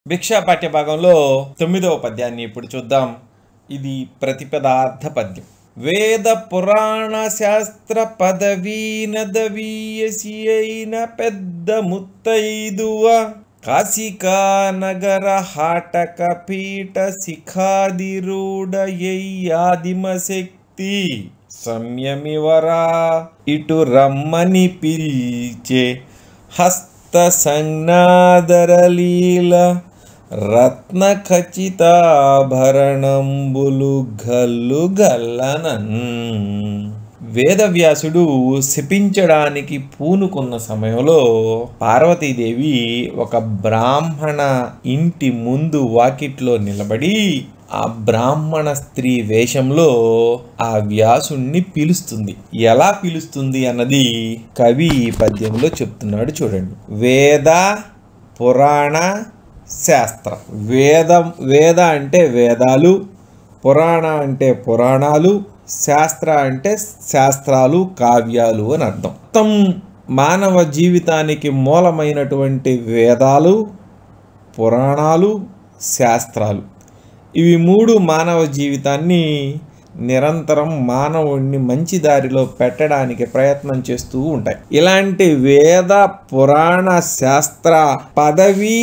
భిక్షా పాఠ్య భాగంలో తొమ్మిదవ పద్యాన్ని ఇప్పుడు చూద్దాం ఇది ప్రతిపదార్థ పద్యం వేద పురాణ శాస్త్ర పదవీ నదవీయసి అయిన పెద్ద ముత్తైదువ కాశికా నగర హాటక పీఠ శిఖాదిరూఢయ్యాదిమ శక్తి సంయమివరా ఇటు రమ్మని పిలిచే హస్త సంజ్ఞాదరలీల రత్న ఖచ్చితాభరణంబులు గల్లు గల్లనన్ వేదవ్యాసుడు శపించడానికి పూనుకున్న సమయంలో పార్వతీదేవి ఒక బ్రాహ్మణ ఇంటి ముందు వాకిట్లో నిలబడి ఆ బ్రాహ్మణ స్త్రీ వేషంలో ఆ వ్యాసుణ్ణి పిలుస్తుంది ఎలా పిలుస్తుంది అన్నది కవి ఈ పద్యంలో చెప్తున్నాడు చూడండి వేద పురాణ శాస్త్ర వేద వేద అంటే వేదాలు పురాణ అంటే పురాణాలు శాస్త్ర అంటే శాస్త్రాలు కావ్యాలు అని అర్థం మొత్తం మానవ జీవితానికి మూలమైనటువంటి వేదాలు పురాణాలు శాస్త్రాలు ఇవి మూడు మానవ జీవితాన్ని నిరంతరం మానవుణ్ణి మంచి దారిలో పెట్టడానికి ప్రయత్నం చేస్తూ ఉంటాయి ఇలాంటి వేద పురాణ శాస్త్ర పదవి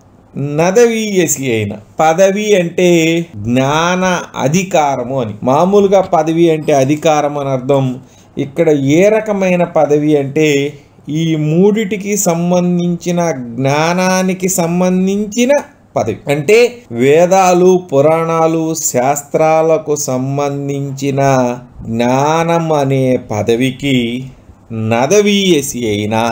నదవీయసి అయిన పదవి అంటే జ్ఞాన అధికారము అని మామూలుగా పదవి అంటే అధికారం అని అర్థం ఇక్కడ ఏ రకమైన పదవి అంటే ఈ మూడిటికి సంబంధించిన జ్ఞానానికి సంబంధించిన పదవి అంటే వేదాలు పురాణాలు శాస్త్రాలకు సంబంధించిన జ్ఞానం అనే పదవికి నదవీయసి అయినా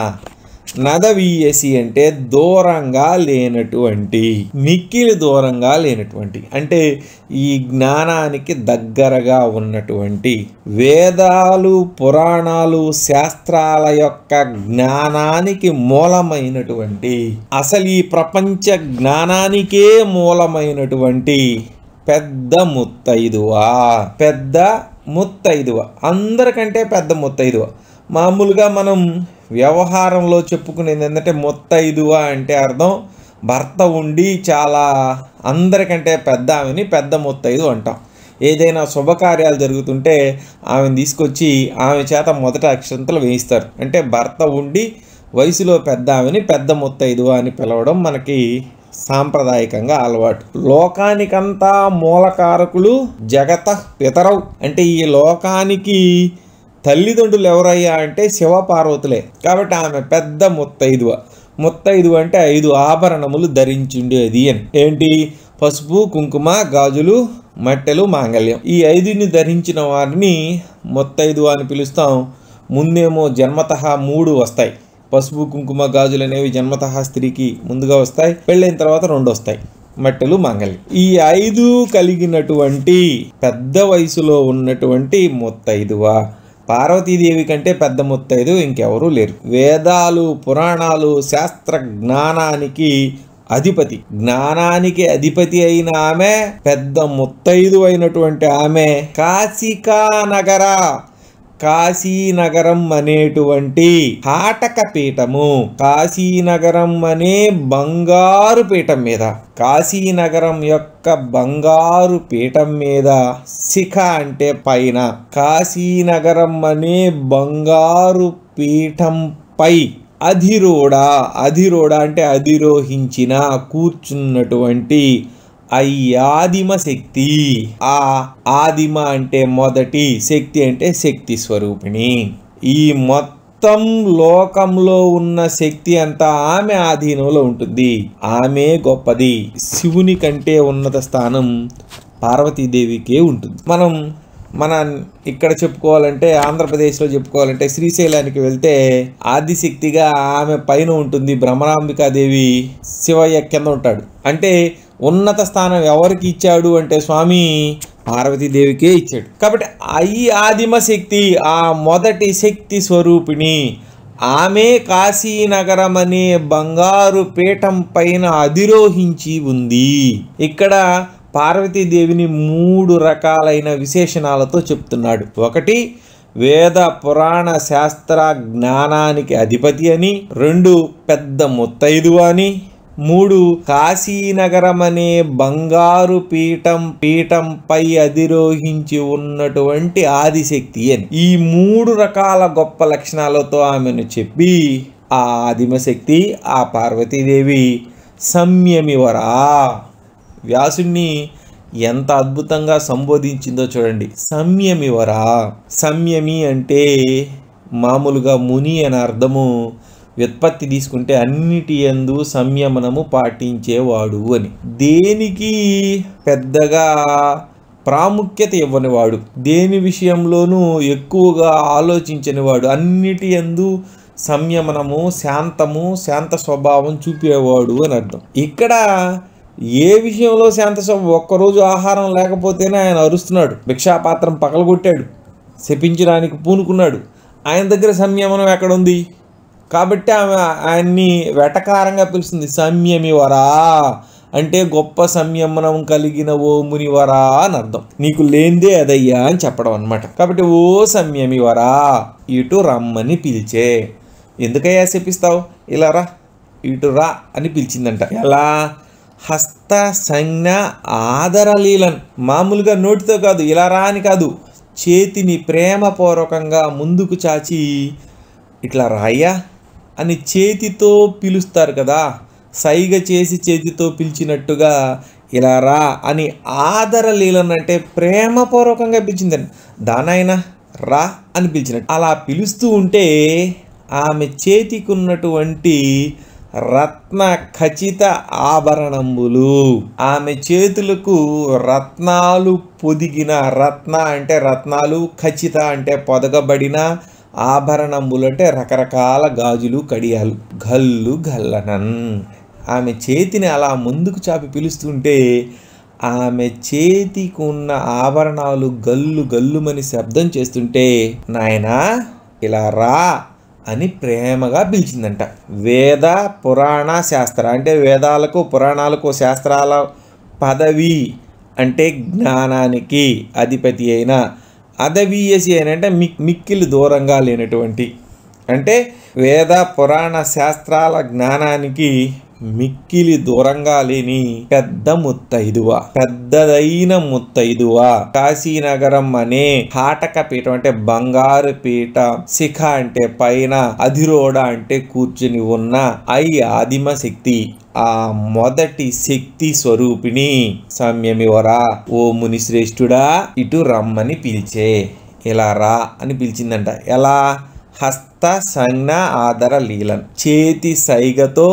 నదవీయసి అంటే దూరంగా లేనటువంటి మిక్కిలి దూరంగా లేనటువంటి అంటే ఈ జ్ఞానానికి దగ్గరగా ఉన్నటువంటి వేదాలు పురాణాలు శాస్త్రాల యొక్క జ్ఞానానికి మూలమైనటువంటి అసలు ఈ ప్రపంచ జ్ఞానానికే మూలమైనటువంటి పెద్ద ముత్తైదువా పెద్ద ముత్తైదువ అందరికంటే పెద్ద ముత్తైదువ మామూలుగా మనం వ్యవహారంలో చెప్పుకునేది ఏంటంటే మొత్తైదువ అంటే అర్థం భర్త ఉండి చాలా అందరికంటే పెద్ద ఆమెని పెద్ద మొత్తైదు అంటాం ఏదైనా శుభకార్యాలు జరుగుతుంటే ఆమెను తీసుకొచ్చి ఆమె చేత మొదట అక్షంతలు వేయిస్తారు అంటే భర్త ఉండి వయసులో పెద్ద ఆమెని పెద్ద మొత్తైదు అని పిలవడం మనకి సాంప్రదాయకంగా అలవాటు లోకానికంతా మూలకారకులు జగత పితరవు అంటే ఈ లోకానికి తల్లిదండ్రులు ఎవరయ్యా అంటే శివపార్వతులే కాబట్టి ఆమె పెద్ద ముత్తైదువ ముత్తైదువ అంటే ఐదు ఆభరణములు ధరించుండేది అని ఏంటి పసుపు కుంకుమ గాజులు మట్టెలు మాంగళ్యం ఈ ఐదుని ధరించిన వారిని ముత్తైదువ అని పిలుస్తాం ముందేమో జన్మత మూడు వస్తాయి పసుపు కుంకుమ గాజులు అనేవి జన్మత స్త్రీకి ముందుగా వస్తాయి పెళ్ళైన తర్వాత రెండు వస్తాయి మట్టెలు మంగలి ఈ ఐదు కలిగినటువంటి పెద్ద వయసులో ఉన్నటువంటి ముత్తైదువ పార్వతీదేవి కంటే పెద్ద ముత్తైదు ఇంకెవరూ లేరు వేదాలు పురాణాలు శాస్త్ర జ్ఞానానికి అధిపతి జ్ఞానానికి అధిపతి అయిన ఆమె పెద్ద ముత్తైదు అయినటువంటి ఆమె కాశికా నగర కాశీనగరం అనేటువంటి హాటక పీఠము కాశీనగరం అనే బంగారు పీఠం మీద కాశీనగరం యొక్క బంగారు పీఠం మీద శిఖ అంటే పైన కాశీనగరం అనే బంగారు పీఠంపై అధిరోడ అధిరోడ అంటే అధిరోహించిన కూర్చున్నటువంటి అయ్యాదిమ శక్తి ఆ ఆదిమ అంటే మొదటి శక్తి అంటే శక్తి స్వరూపిణి ఈ మొత్తం లోకంలో ఉన్న శక్తి అంతా ఆమె ఆధీనంలో ఉంటుంది ఆమె గొప్పది శివుని కంటే ఉన్నత స్థానం పార్వతీదేవికే ఉంటుంది మనం మన ఇక్కడ చెప్పుకోవాలంటే ఆంధ్రప్రదేశ్లో చెప్పుకోవాలంటే శ్రీశైలానికి వెళ్తే ఆదిశక్తిగా ఆమె పైన ఉంటుంది భ్రమరాంబికాదేవి శివయ్య కింద ఉంటాడు అంటే ఉన్నత స్థానం ఎవరికి ఇచ్చాడు అంటే స్వామి పార్వతీదేవికే ఇచ్చాడు కాబట్టి ఈ ఆదిమ శక్తి ఆ మొదటి శక్తి స్వరూపిణి ఆమె కాశీనగరం అనే బంగారు పీఠం పైన అధిరోహించి ఉంది ఇక్కడ పార్వతీదేవిని మూడు రకాలైన విశేషణాలతో చెప్తున్నాడు ఒకటి వేద పురాణ శాస్త్ర జ్ఞానానికి అధిపతి అని రెండు పెద్ద ముత్తైదు అని మూడు కాశీనగరం అనే బంగారు పీఠం పీఠంపై అధిరోహించి ఉన్నటువంటి ఆదిశక్తి అని ఈ మూడు రకాల గొప్ప లక్షణాలతో ఆమెను చెప్పి ఆ ఆదిమశక్తి ఆ పార్వతీదేవి సంయమివరా వ్యాసుణ్ణి ఎంత అద్భుతంగా సంబోధించిందో చూడండి సంయమివరా సంయమి అంటే మామూలుగా ముని అని అర్థము వ్యుత్పత్తి తీసుకుంటే అన్నిటి ఎందు సంయమనము పాటించేవాడు అని దేనికి పెద్దగా ప్రాముఖ్యత ఇవ్వనివాడు దేని విషయంలోనూ ఎక్కువగా ఆలోచించనివాడు అన్నిటి ఎందు సంయమనము శాంతము శాంత స్వభావం చూపేవాడు అని అర్థం ఇక్కడ ఏ విషయంలో శాంత స్వభావం ఒక్కరోజు ఆహారం లేకపోతేనే ఆయన అరుస్తున్నాడు భిక్షాపాత్రం పగలగొట్టాడు శపించడానికి పూనుకున్నాడు ఆయన దగ్గర సంయమనం ఎక్కడుంది కాబట్టి ఆమె ఆయన్ని వెటకారంగా పిలుస్తుంది సంయమివరా అంటే గొప్ప సంయమనం కలిగిన ఓ మునివరా అని అర్థం నీకు లేందే అదయ్యా అని చెప్పడం అనమాట కాబట్టి ఓ సంయమివరా ఇటు రమ్మని పిలిచే ఎందుకయ్యా శపిస్తావు ఇలా రా ఇటు రా అని పిలిచిందంట ఎలా హస్త సంజ్ఞ ఆదరలీలన్ మామూలుగా నోటితో కాదు ఇలా రా అని కాదు చేతిని ప్రేమపూర్వకంగా ముందుకు చాచి ఇట్లా రాయ్యా అని చేతితో పిలుస్తారు కదా సైగ చేసి చేతితో పిలిచినట్టుగా ఇలా రా అని ఆదరలీలన్ అంటే ప్రేమపూర్వకంగా పిలిచిందని దానైనా రా అని పిలిచినట్టు అలా పిలుస్తూ ఉంటే ఆమె చేతికి ఉన్నటువంటి రత్న ఖచ్చిత ఆభరణములు ఆమె చేతులకు రత్నాలు పొదిగిన రత్న అంటే రత్నాలు ఖచ్చిత అంటే పొదగబడిన ఆభరణములు అంటే రకరకాల గాజులు కడియాలు గల్లు గల్లనన్ ఆమె చేతిని అలా ముందుకు చాపి పిలుస్తుంటే ఆమె చేతికి ఉన్న ఆభరణాలు గల్లు గల్లుమని శబ్దం చేస్తుంటే నాయనా ఇలా రా అని ప్రేమగా పిలిచిందంట వేద పురాణ శాస్త్ర అంటే వేదాలకు పురాణాలకు శాస్త్రాల పదవి అంటే జ్ఞానానికి అధిపతి అయిన అదవీయసి అని అంటే మిక్ మిక్కిలి దూరంగా లేనటువంటి అంటే వేద పురాణ శాస్త్రాల జ్ఞానానికి మిక్కిలి దూరంగా లేని పెద్ద ముత్తైదువ పెద్దదైన ముత్తైదువ కాశీనగరం అనే హాటక పీఠం అంటే బంగారు పీఠ శిఖ అంటే పైన అధిరోడ అంటే కూర్చుని ఉన్న ఐ ఆదిమ శక్తి ఆ మొదటి శక్తి స్వరూపిణి సంయమివరా ఓ ముని శ్రేష్ఠుడా ఇటు రమ్మని పిలిచే ఇలా రా అని పిలిచిందంట ఎలా హస్త సంజ్ఞ ఆదర లీలన్ చేతి సైగతో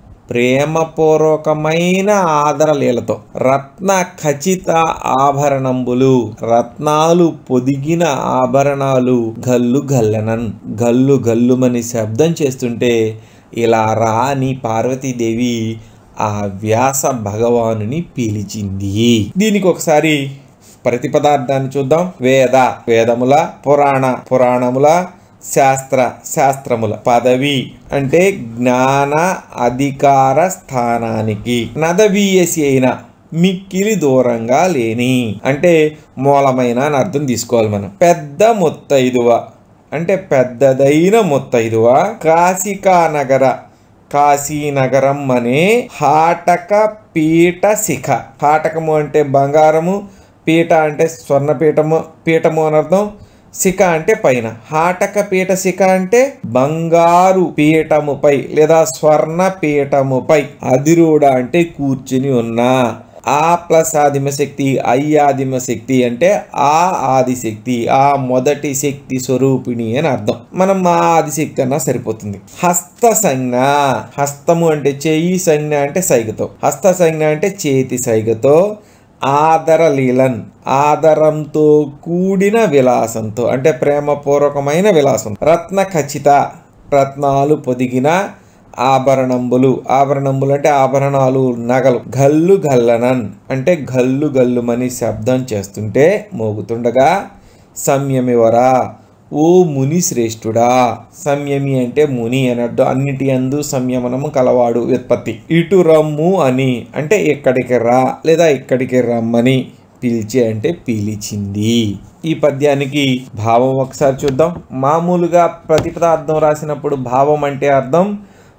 ప్రేమపూర్వకమైన ఆదరలీలతో రత్న ఖచ్చిత ఆభరణంబులు రత్నాలు పొదిగిన ఆభరణాలు గల్లు గల్లనన్ గల్లు గల్లుమని శబ్దం చేస్తుంటే ఇలా రాని పార్వతీదేవి ఆ వ్యాస భగవానుని పిలిచింది దీనికి ఒకసారి ప్రతిపదార్థాన్ని చూద్దాం వేద వేదముల పురాణ పురాణముల శాస్త్ర శాస్త్రముల పదవి అంటే జ్ఞాన అధికార స్థానానికి నదవీయసి అయిన మిక్కిలి దూరంగా లేని అంటే మూలమైన అని అర్థం తీసుకోవాలి మనం పెద్ద ముత్తైదువ అంటే పెద్దదైన ముత్తైదువ కాశికా నగర కాశీనగరం అనే హాటక పీఠ శిఖ హాటకము అంటే బంగారము పీఠ అంటే స్వర్ణపీఠము పీఠము అని అర్థం శిఖ అంటే పైన హాటక పీఠ శిఖ అంటే బంగారు పీఠముపై లేదా స్వర్ణ పీఠముపై అధిరూఢ అంటే కూర్చుని ఉన్న ఆ ప్లస్ ఆదిమ శక్తి ఐ ఆదిమ శక్తి అంటే ఆ ఆదిశక్తి ఆ మొదటి శక్తి స్వరూపిణి అని అర్థం మనం ఆ ఆదిశక్తి అన్నా సరిపోతుంది హస్త సంజ్ఞ హస్తము అంటే చెయ్యి సంజ్ఞ అంటే సైగతో హస్త సంజ్ఞ అంటే చేతి సైగతో ఆదర లీలన్ ఆదరంతో కూడిన విలాసంతో అంటే ప్రేమపూర్వకమైన విలాసం రత్న ఖచ్చిత రత్నాలు పొదిగిన ఆభరణంబులు ఆభరణంబులు అంటే ఆభరణాలు నగలు గల్లు గల్లనన్ అంటే గల్లు గల్లుమని శబ్దం చేస్తుంటే మోగుతుండగా సంయమివరా ఓ ముని శ్రేష్ఠుడా సంయమి అంటే ముని అని అర్థం అన్నిటి అందు సంయమనము కలవాడు వ్యుత్పత్తి ఇటు రమ్ము అని అంటే ఇక్కడికి రా లేదా ఇక్కడికి రమ్మని పిలిచే అంటే పిలిచింది ఈ పద్యానికి భావం ఒకసారి చూద్దాం మామూలుగా ప్రతిపదార్థం రాసినప్పుడు భావం అంటే అర్థం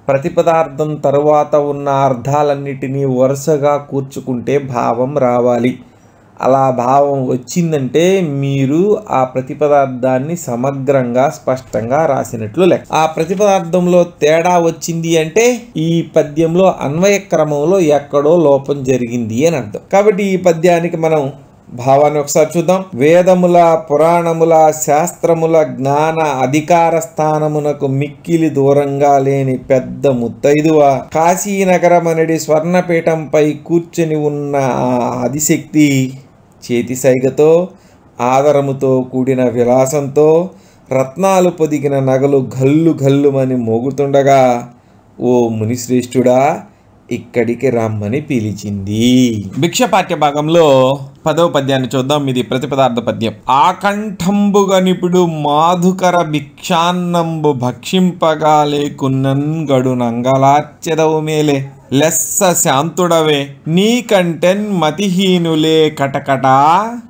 ప్రతిపదార్థం తరువాత ఉన్న అర్థాలన్నిటినీ వరుసగా కూర్చుకుంటే భావం రావాలి అలా భావం వచ్చిందంటే మీరు ఆ ప్రతిపదార్థాన్ని సమగ్రంగా స్పష్టంగా రాసినట్లు లెక్క ఆ ప్రతిపదార్థంలో తేడా వచ్చింది అంటే ఈ పద్యంలో అన్వయ క్రమంలో ఎక్కడో లోపం జరిగింది అని అర్థం కాబట్టి ఈ పద్యానికి మనం భావాన్ని ఒకసారి చూద్దాం వేదముల పురాణముల శాస్త్రముల జ్ఞాన అధికార స్థానమునకు మిక్కిలి దూరంగా లేని పెద్ద ముత్తైదువ కాశీనగరమనడి స్వర్ణపీఠంపై కూర్చొని ఉన్న ఆ ఆదిశక్తి చేతి సైగతో ఆదరముతో కూడిన విలాసంతో రత్నాలు పొదిగిన నగలు గల్లు గల్లుమని మోగుతుండగా ఓ మునిశ్రేష్ఠుడా ఇక్కడికి రమ్మని పిలిచింది భిక్ష పాఠ్య భాగంలో పదవ పద్యాన్ని చూద్దాం ఇది ప్రతిపదార్థ పద్యం ఆకంఠంబుగా నిపుడు మాధుకర భిక్షాన్నంబు భక్షింపగా లేకున్నన్ గడు నంగలార్చెదవు మేలే లెస్స శాంతుడవే నీకంటెన్ మతిహీనులే కటకటా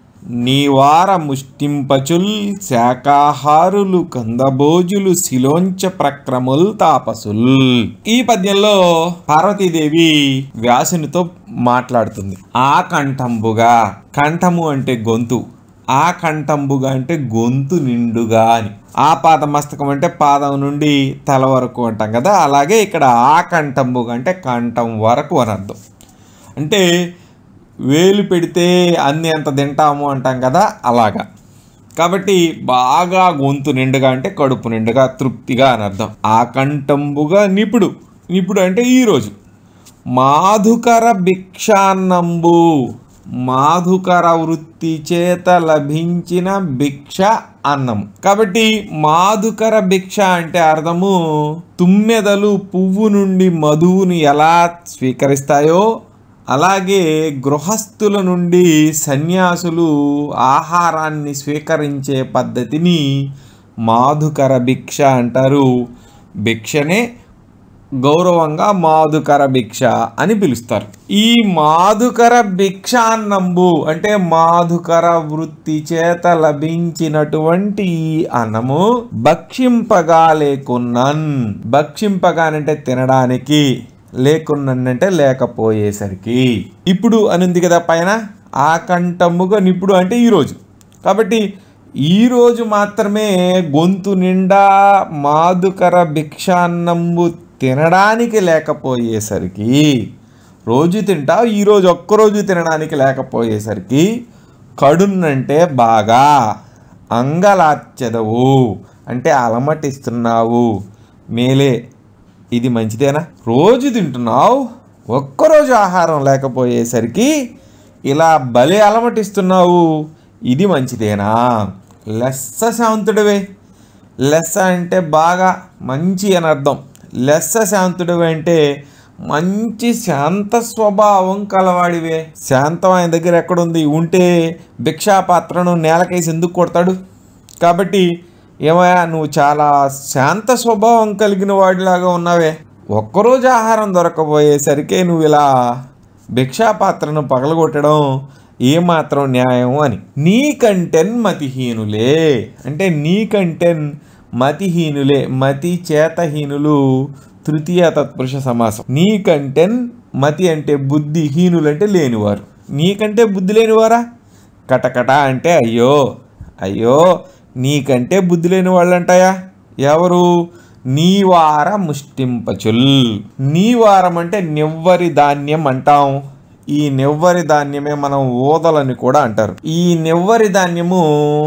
నీవార ముష్టింపచుల్ శాకాహారులు కందభోజులు శిలోంచ ప్రక్రముల్ తాపసుల్ ఈ పద్యంలో పార్వతీదేవి వ్యాసునితో మాట్లాడుతుంది ఆ కంఠంబుగా కంఠము అంటే గొంతు ఆ కంఠంబుగా అంటే గొంతు నిండుగా అని ఆ పాద మస్తకం అంటే పాదం నుండి తల వరకు అంటాం కదా అలాగే ఇక్కడ ఆ కంఠంబుగా అంటే కంఠం వరకు అని అర్థం అంటే వేలు పెడితే అన్ని ఎంత తింటాము అంటాం కదా అలాగా కాబట్టి బాగా గొంతు నిండుగా అంటే కడుపు నిండుగా తృప్తిగా అని అర్థం ఆకంఠంబుగా నిపుడు నిపుడు అంటే ఈరోజు మాధుకర భిక్షాన్నంబు మాధుకర వృత్తి చేత లభించిన భిక్ష అన్నం కాబట్టి మాధుకర భిక్ష అంటే అర్థము తుమ్మెదలు పువ్వు నుండి మధువుని ఎలా స్వీకరిస్తాయో అలాగే గృహస్థుల నుండి సన్యాసులు ఆహారాన్ని స్వీకరించే పద్ధతిని మాధుకర భిక్ష అంటారు భిక్షనే గౌరవంగా మాధుకర భిక్ష అని పిలుస్తారు ఈ మాధుకర భిక్షాన్నంబు అంటే మాధుకర వృత్తి చేత లభించినటువంటి ఈ అన్నము భక్షింపగా లేకున్నన్ భక్షింపగా అంటే తినడానికి లేకున్నంటే లేకపోయేసరికి ఇప్పుడు అనుంది కదా పైన ఆ కంఠముగా నిప్పుడు అంటే ఈరోజు కాబట్టి ఈరోజు మాత్రమే గొంతు నిండా మాధుకర భిక్షాన్నంబు తినడానికి లేకపోయేసరికి రోజు తింటావు ఈరోజు ఒక్కరోజు తినడానికి లేకపోయేసరికి కడున్నంటే బాగా అంగలార్చెదవు అంటే అలమటిస్తున్నావు మేలే ఇది మంచిదేనా రోజు తింటున్నావు ఒక్కరోజు ఆహారం లేకపోయేసరికి ఇలా బలి అలమటిస్తున్నావు ఇది మంచిదేనా లెస్స శాంతుడివే లెస్స అంటే బాగా మంచి అని అర్థం లెస్స శాంతుడివే అంటే మంచి శాంత స్వభావం కలవాడివే శాంతం ఆయన దగ్గర ఎక్కడుంది ఉంటే భిక్షాపాత్రను నేలకేసి ఎందుకు కొడతాడు కాబట్టి ఏమయ్యా నువ్వు చాలా శాంత స్వభావం కలిగిన వాడిలాగా ఉన్నావే ఒక్కరోజు ఆహారం దొరకపోయేసరికి నువ్వు ఇలా భిక్షాపాత్రను పగలగొట్టడం ఏమాత్రం న్యాయం అని నీకంటెన్ మతిహీనులే అంటే నీకంటెన్ మతిహీనులే మతి చేతహీనులు తృతీయ తత్పురుష సమాసం నీకంటెన్ మతి అంటే బుద్ధి హీనులు అంటే లేనివారు నీకంటే బుద్ధి లేనివారా కటకట అంటే అయ్యో అయ్యో నీకంటే బుద్ధి లేని వాళ్ళు అంటాయా ఎవరు నీవార ముష్టింపచుల్ నీవారం అంటే నివ్వరి ధాన్యం అంటాం ఈ నివ్వరి ధాన్యమే మనం ఓదలని కూడా అంటారు ఈ నివ్వరి ధాన్యము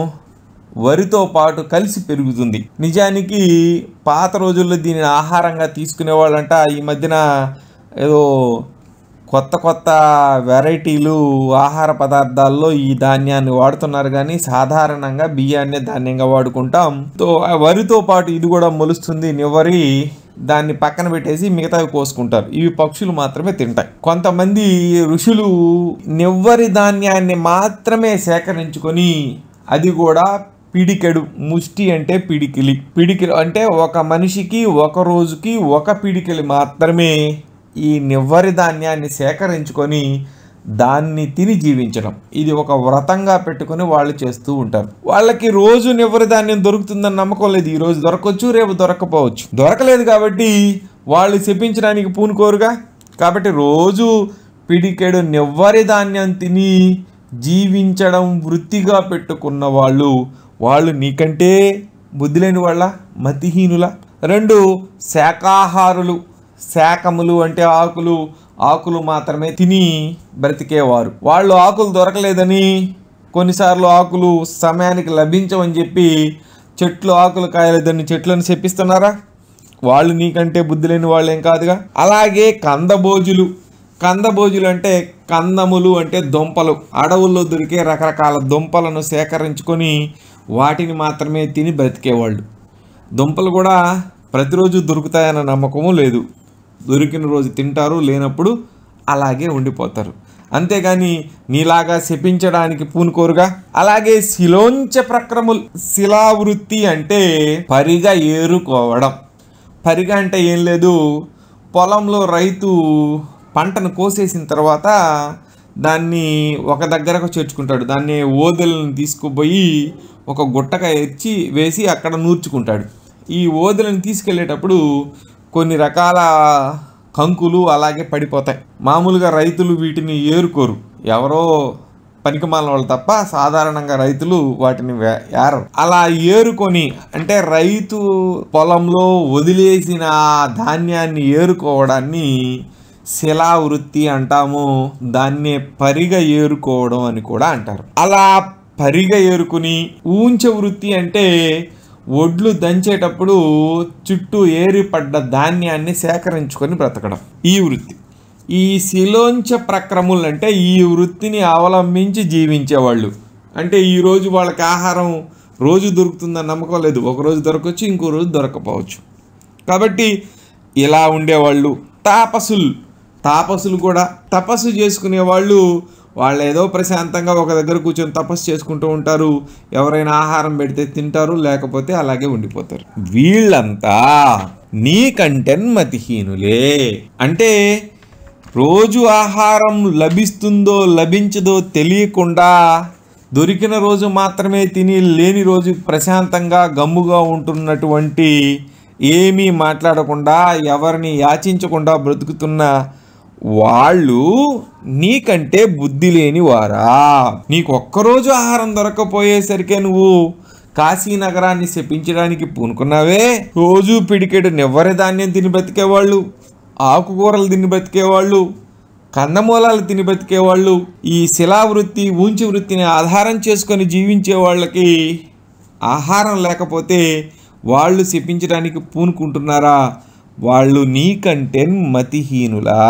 వరితో పాటు కలిసి పెరుగుతుంది నిజానికి పాత రోజుల్లో దీనిని ఆహారంగా తీసుకునే వాళ్ళంట ఈ మధ్యన ఏదో కొత్త కొత్త వెరైటీలు ఆహార పదార్థాల్లో ఈ ధాన్యాన్ని వాడుతున్నారు కానీ సాధారణంగా బియ్యాన్నే ధాన్యంగా వాడుకుంటాం తో ఆ వరితో పాటు ఇది కూడా మొలుస్తుంది నివ్వరి దాన్ని పక్కన పెట్టేసి మిగతావి కోసుకుంటారు ఇవి పక్షులు మాత్రమే తింటాయి కొంతమంది ఋషులు నివ్వరి ధాన్యాన్ని మాత్రమే సేకరించుకొని అది కూడా పిడికెడు ముష్టి అంటే పిడికిలి పిడికిలి అంటే ఒక మనిషికి ఒక రోజుకి ఒక పిడికిలి మాత్రమే ఈ నివ్వరి ధాన్యాన్ని సేకరించుకొని దాన్ని తిని జీవించడం ఇది ఒక వ్రతంగా పెట్టుకొని వాళ్ళు చేస్తూ ఉంటారు వాళ్ళకి రోజు నివ్వరి ధాన్యం దొరుకుతుందని నమ్మకం లేదు ఈ రోజు దొరకవచ్చు రేపు దొరకపోవచ్చు దొరకలేదు కాబట్టి వాళ్ళు శపించడానికి పూనుకోరుగా కాబట్టి రోజు పిడికెడు నివ్వరి ధాన్యం తిని జీవించడం వృత్తిగా పెట్టుకున్న వాళ్ళు వాళ్ళు నీకంటే బుద్ధి లేని వాళ్ళ మతిహీనుల రెండు శాకాహారులు శాకములు అంటే ఆకులు ఆకులు మాత్రమే తిని బ్రతికేవారు వాళ్ళు ఆకులు దొరకలేదని కొన్నిసార్లు ఆకులు సమయానికి లభించవని చెప్పి చెట్లు ఆకులు కాయలేదని చెట్లను చెప్పిస్తున్నారా వాళ్ళు నీకంటే బుద్ధి లేని వాళ్ళు ఏం కాదుగా అలాగే కందబోజులు కందబోజులు అంటే కందములు అంటే దుంపలు అడవుల్లో దొరికే రకరకాల దుంపలను సేకరించుకొని వాటిని మాత్రమే తిని బ్రతికేవాళ్ళు దుంపలు కూడా ప్రతిరోజు దొరుకుతాయన్న నమ్మకము లేదు దొరికిన రోజు తింటారు లేనప్పుడు అలాగే ఉండిపోతారు అంతేగాని నీలాగా శపించడానికి పూనుకోరుగా అలాగే శిలోంచ ప్రక్రములు శిలావృత్తి అంటే పరిగా ఏరుకోవడం పరిగా అంటే ఏం లేదు పొలంలో రైతు పంటను కోసేసిన తర్వాత దాన్ని ఒక దగ్గరకు చేర్చుకుంటాడు దాన్ని ఓదెలను తీసుకుపోయి ఒక గుట్టక ఎచ్చి వేసి అక్కడ నూర్చుకుంటాడు ఈ ఓదెలను తీసుకెళ్ళేటప్పుడు కొన్ని రకాల కంకులు అలాగే పడిపోతాయి మామూలుగా రైతులు వీటిని ఏరుకోరు ఎవరో పనికిమాలిన వాళ్ళు తప్ప సాధారణంగా రైతులు వాటిని వే- ఏరరు అలా ఏరుకొని అంటే రైతు పొలంలో వదిలేసిన ఆ ధాన్యాన్ని ఏరుకోవడాన్ని శిలావృత్తి అంటాము దాన్నే పరిగ ఏరుకోవడం అని కూడా అంటారు అలా పరిగ ఏరుకుని ఊంచ వృత్తి అంటే ఒడ్లు దంచేటప్పుడు చుట్టూ ఏరిపడ్డ ధాన్యాన్ని సేకరించుకొని బ్రతకడం ఈ వృత్తి ఈ శిలోంచ ప్రక్రములు అంటే ఈ వృత్తిని అవలంబించి జీవించేవాళ్ళు అంటే ఈ రోజు వాళ్ళకి ఆహారం రోజు దొరుకుతుందని నమ్మకం లేదు ఒక రోజు దొరకవచ్చు ఇంకో రోజు దొరకపోవచ్చు కాబట్టి ఇలా ఉండేవాళ్ళు తాపసులు తాపసులు కూడా తపస్సు చేసుకునే వాళ్ళు వాళ్ళు ఏదో ప్రశాంతంగా ఒక దగ్గర కూర్చొని తపస్సు చేసుకుంటూ ఉంటారు ఎవరైనా ఆహారం పెడితే తింటారు లేకపోతే అలాగే ఉండిపోతారు వీళ్ళంతా నీకంటే మతిహీనులే అంటే రోజు ఆహారం లభిస్తుందో లభించదో తెలియకుండా దొరికిన రోజు మాత్రమే తిని లేని రోజు ప్రశాంతంగా గమ్ముగా ఉంటున్నటువంటి ఏమీ మాట్లాడకుండా ఎవరిని యాచించకుండా బ్రతుకుతున్న వాళ్ళు నీకంటే బుద్ధి లేని వారా నీకు ఒక్కరోజు ఆహారం దొరకపోయేసరికే నువ్వు కాశీ నగరాన్ని శపించడానికి పూనుకున్నావే రోజు పిడికెడు నివ్వరి ధాన్యం తిని బ్రతికేవాళ్ళు ఆకుకూరలు తిని బ్రతికేవాళ్ళు కందమూలాలు తిని బ్రతికేవాళ్ళు ఈ శిలావృత్తి ఊంచి వృత్తిని ఆధారం చేసుకొని జీవించే వాళ్ళకి ఆహారం లేకపోతే వాళ్ళు శపించడానికి పూనుకుంటున్నారా వాళ్ళు నీకంటే మతిహీనులా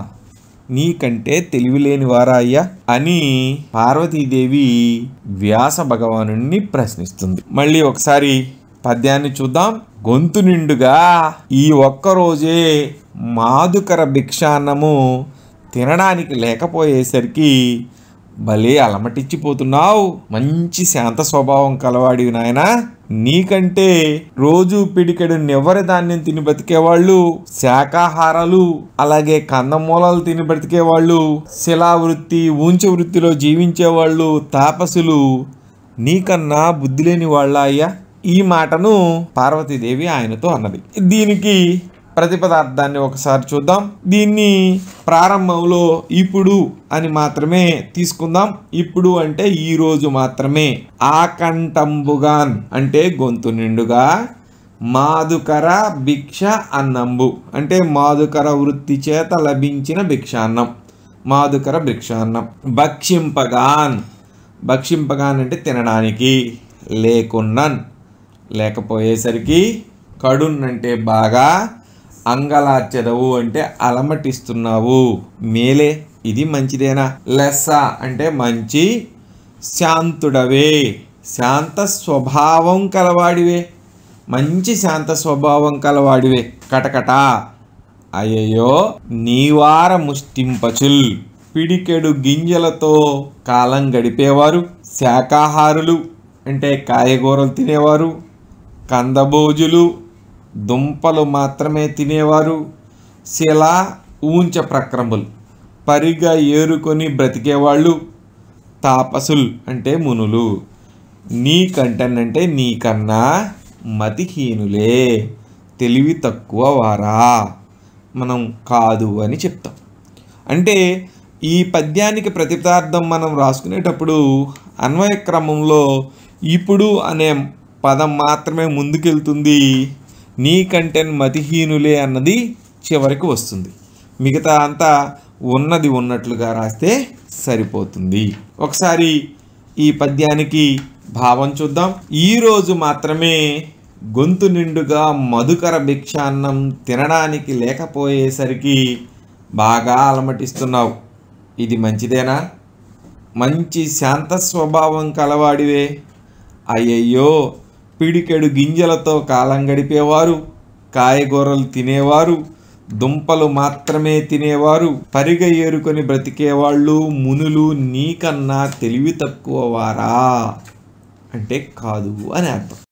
నీకంటే తెలివిలేని వారా అయ్యా అని పార్వతీదేవి వ్యాస భగవానుణ్ణి ప్రశ్నిస్తుంది మళ్ళీ ఒకసారి పద్యాన్ని చూద్దాం గొంతు నిండుగా ఈ ఒక్క రోజే మాదుకర భిక్షాన్నము తినడానికి లేకపోయేసరికి భలే అలమటిచ్చిపోతున్నావు మంచి శాంత స్వభావం కలవాడివి నాయన నీకంటే రోజు పిడికెడు నివ్వరి ధాన్యం తిని బతికేవాళ్ళు శాకాహారాలు అలాగే కందమూలాలు తిని బ్రతికేవాళ్ళు శిలావృత్తి ఊంచ వృత్తిలో జీవించేవాళ్ళు తాపసులు నీకన్నా బుద్ధి లేని వాళ్ళ అయ్యా ఈ మాటను పార్వతీదేవి ఆయనతో అన్నది దీనికి ప్రతిపదార్థాన్ని ఒకసారి చూద్దాం దీన్ని ప్రారంభంలో ఇప్పుడు అని మాత్రమే తీసుకుందాం ఇప్పుడు అంటే ఈ రోజు మాత్రమే ఆకంఠంబుగాన్ అంటే గొంతు నిండుగా మాదుకర భిక్ష అన్నంబు అంటే మాదుకర వృత్తి చేత లభించిన భిక్షాన్నం మాదుకర భిక్షాన్నం భక్షింపగాన్ భక్షింపగాన్ అంటే తినడానికి లేకున్నన్ లేకపోయేసరికి కడున్ అంటే బాగా అంగలార్చెదవు అంటే అలమటిస్తున్నావు మేలే ఇది మంచిదేనా లెస్స అంటే మంచి శాంతుడవే శాంత స్వభావం కలవాడివే మంచి శాంత స్వభావం కలవాడివే కటకట అయ్యయ్యో నీవార ముష్టింపచుల్ పిడికెడు గింజలతో కాలం గడిపేవారు శాకాహారులు అంటే కాయగూరలు తినేవారు కందబోజులు దుంపలు మాత్రమే తినేవారు శిల ఊంచ ప్రక్రములు పరిగా ఏరుకొని బ్రతికేవాళ్ళు తాపసుల్ అంటే మునులు నీకంటనంటే నీకన్నా మతిహీనులే తెలివి తక్కువ వారా మనం కాదు అని చెప్తాం అంటే ఈ పద్యానికి ప్రతిపార్థం మనం రాసుకునేటప్పుడు అన్వయ క్రమంలో ఇప్పుడు అనే పదం మాత్రమే ముందుకెళ్తుంది నీకంటే మతిహీనులే అన్నది చివరికి వస్తుంది మిగతా అంతా ఉన్నది ఉన్నట్లుగా రాస్తే సరిపోతుంది ఒకసారి ఈ పద్యానికి భావం చూద్దాం ఈరోజు మాత్రమే గొంతు నిండుగా మధుకర భిక్షాన్నం తినడానికి లేకపోయేసరికి బాగా అలమటిస్తున్నావు ఇది మంచిదేనా మంచి శాంత స్వభావం కలవాడివే అయ్యయ్యో పిడికెడు గింజలతో కాలం గడిపేవారు కాయగూరలు తినేవారు దుంపలు మాత్రమే తినేవారు పరిగ ఏరుకొని బ్రతికేవాళ్ళు మునులు నీకన్నా తెలివి తక్కువ వారా అంటే కాదు అని అర్థం